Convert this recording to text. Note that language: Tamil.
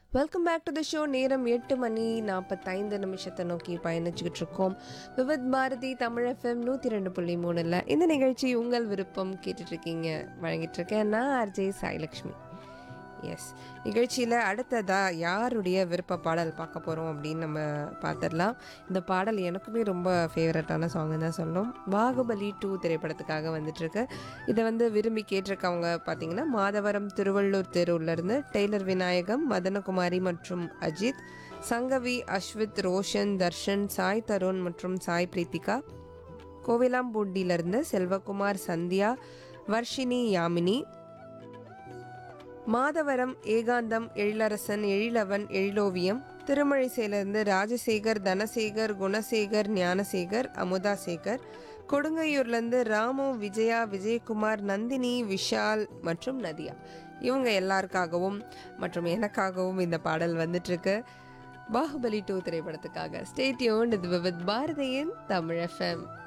welcome back to the show நேரம் எட்டு மணி நாற்பத்தைந்து நிமிஷத்தை நோக்கி பயணிச்சுக்கிட்டு இருக்கோம் விவித் பாரதி தமிழ் எஃப்எம் நூற்றி ரெண்டு புள்ளி மூணில் இந்த நிகழ்ச்சி உங்கள் விருப்பம் கேட்டுட்டு இருக்கீங்க வழங்கிட்டு இருக்கேன் நான் ஆர்ஜே சாய்லக்ஷ்மி எஸ் நிகழ்ச்சியில் அடுத்ததாக யாருடைய விருப்ப பாடல் பார்க்க போகிறோம் அப்படின்னு நம்ம பார்த்துடலாம் இந்த பாடல் எனக்குமே ரொம்ப ஃபேவரட்டான சாங்னு தான் சொல்லணும் பாகுபலி டூ திரைப்படத்துக்காக வந்துட்டுருக்கு இதை வந்து விரும்பி கேட்டிருக்கவங்க பார்த்தீங்கன்னா மாதவரம் திருவள்ளூர் தெருவிலேருந்து டெய்லர் விநாயகம் மதனகுமாரி மற்றும் அஜித் சங்கவி அஸ்வித் ரோஷன் தர்ஷன் சாய் தருண் மற்றும் சாய் பிரீத்திகா கோவிலாம்பூண்டியிலிருந்து செல்வகுமார் சந்தியா வர்ஷினி யாமினி மாதவரம் ஏகாந்தம் எழிலரசன் எழிலவன் எழிலோவியம் திருமழிசையிலிருந்து ராஜசேகர் தனசேகர் குணசேகர் ஞானசேகர் அமுதாசேகர் கொடுங்கையூர்லேருந்து ராமு விஜயா விஜயகுமார் நந்தினி விஷால் மற்றும் நதியா இவங்க எல்லாருக்காகவும் மற்றும் எனக்காகவும் இந்த பாடல் வந்துட்டுருக்கு பாகுபலி டூ திரைப்படத்துக்காக ஸ்டேட்யூன் இது வித் பாரதியின் தமிழ் எஃப்எம்